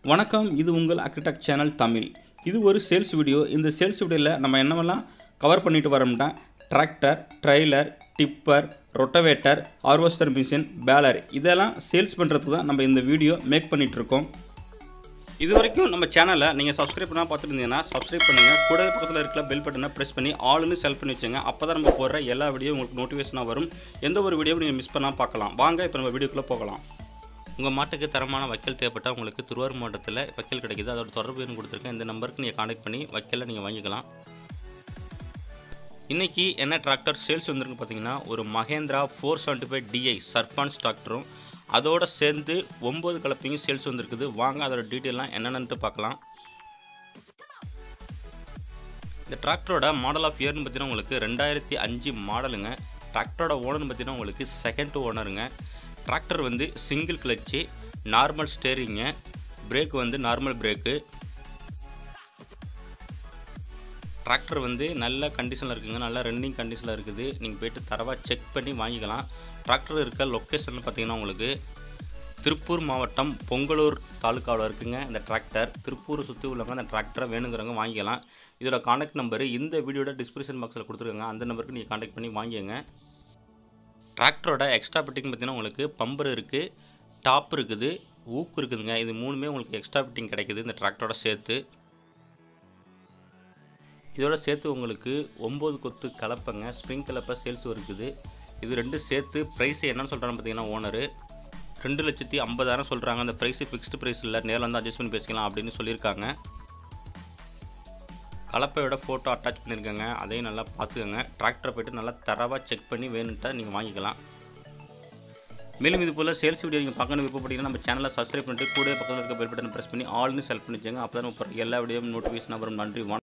வணக்கம் இது உங்கள் அக்ரிடெக்ட் சேனல் தமிழ் இது ஒரு சேல்ஸ் வீடியோ இந்த சேல்ஸ் வீடியோவில் நம்ம என்னவெல்லாம் கவர் பண்ணிட்டு வரோம்னா tractor trailer tipper rotavator harvester machine baler இதெல்லாம் சேல்ஸ் பண்ணுறதுக்கு தான் நம்ம இந்த வீடியோ மேக் பண்ணிட்டு இருக்கோம் இது வரைக்கும் நம்ம சேனலை நீங்கள் சப்ஸ்கிரைப் பண்ணால் பார்த்துருந்தீங்கன்னா சப்ஸ்கிரைப் பண்ணுங்கள் கூடவே பக்கத்தில் இருக்கிற பெல் பட்டனை ப்ரெஸ் பண்ணி ஆல்னு செலக்ட் பண்ணி வச்சுங்க அப்போ தான் நம்ம போடுற எல்லா வீடியோ உங்களுக்கு நோட்டிஃபிகேஷனாக வரும் எந்த ஒரு வீடியோவும் நீங்கள் மிஸ் பண்ணால் பார்க்கலாம் வாங்க இப்போ நம்ம வீடியோக்குள்ளே போகலாம் உங்கள் மாட்டுக்கு தரமான வைக்கல் தேவைப்பட்டால் உங்களுக்கு திருவாரூர் மாவட்டத்தில் வைக்கல் கிடைக்குது அதோட தொடர்பு எண் கொடுத்துருக்கேன் இந்த நம்பருக்கு நீங்கள் காண்டாக்ட் பண்ணி வைக்கலை நீங்கள் வாங்கிக்கலாம் இன்றைக்கி என்ன டிராக்டர் சேல்ஸ் வந்திருக்கு பார்த்தீங்கன்னா ஒரு Mahindra four seventy five DI Sarpanch டிராக்டரும் அதோட சேர்ந்து ஒம்பது கலப்பையும் சேல்ஸ் வந்திருக்குது வாங்க அதோட டீட்டெயிலாம் என்னென்னட்டு பார்க்கலாம் இந்த டிராக்டரோட மாடல் ஆஃப் இயர்னு பார்த்தீங்கன்னா உங்களுக்கு ரெண்டாயிரத்தி அஞ்சு மாடலுங்க டிராக்டரோட ஓனர்னு பார்த்தீங்கன்னா உங்களுக்கு செகண்ட் ஓனருங்க டிராக்டர் வந்து single clutch normal steering brake வந்து நார்மல் பிரேக்கு டிராக்டர் வந்து நல்ல கண்டிஷனில் இருக்குங்க நல்ல ரன்னிங் கண்டிஷனில் இருக்குது நீங்கள் போய்ட்டு தரவாக செக் பண்ணி வாங்கிக்கலாம் டிராக்டர் இருக்க லொக்கேஷன் பார்த்தீங்கன்னா உங்களுக்கு திருப்பூர் மாவட்டம் பொங்கலூர் தாலுக்காவில் இருக்குங்க இந்த டிராக்டர் திருப்பூர் சுற்றி உள்ளவங்க அந்த டிராக்டரை வேணுங்கிறவங்க வாங்கிக்கலாம் இதோட காண்டாக்ட் நம்பரு இந்த வீடியோட டிஸ்கிரிப்ஷன் பாக்ஸில் கொடுத்துருக்காங்க அந்த நம்பருக்கு நீங்கள் காண்டாக்ட் பண்ணி வாங்கிங்க டிராக்டரோட எக்ஸ்ட்ரா ஃபிட்டிங் பார்த்தீங்கன்னா உங்களுக்கு பம்பர் இருக்குது டாப் இருக்குது ஊக்கு இருக்குதுங்க இது மூணுமே உங்களுக்கு எக்ஸ்ட்ரா ஃபிட்டிங் கிடைக்குது இந்த டிராக்டரோட சேர்த்து இதோட சேர்த்து உங்களுக்கு ஒம்பது கொத்து கலப்பைங்க ஸ்ப்ரிங் கலப்பை சேல்ஸ் இருக்குது இது ரெண்டு சேர்த்து ப்ரைஸ் என்னன்னு சொல்கிறாங்க பார்த்தீங்கன்னா ஓனரு ரெண்டு லட்சத்தி ஐம்பதாயிரம் சொல்கிறாங்க அந்த ப்ரைஸு ஃபிக்ஸ்டு ப்ரைஸ் இல்லை நேரில் வந்து அட்ஜஸ்ட் பண்ணி பேசிக்கலாம் அப்படின்னு சொல்லியிருக்காங்க கலப்பையோட ஃபோட்டோ அட்டாச் பண்ணியிருக்காங்க அதையும் நல்லா பார்த்துக்கோங்க டிராக்டரை போய்ட்டு நல்லா தரவாக செக் பண்ணி வேணுன்ட்டா நீங்கள் வாங்கிக்கலாம் மேலும் இது போல் சேல்ஸ் வீடியோ நீங்கள் பார்க்கணும் விருப்பப்பட்டீங்கன்னா நம்ம சேனலை சப்ஸ்கிரைப் பண்ணிட்டு கூட பக்கத்தில் இருக்க பெல் பட்டனை ப்ரெஸ் பண்ணி ஆல்னு செலக்ட் பண்ணி வச்சுங்க அப்போ தான் எல்லா வீடியோவும் நோட்டிஃபிகேஷன் வரும் நன்றி வணக்கம்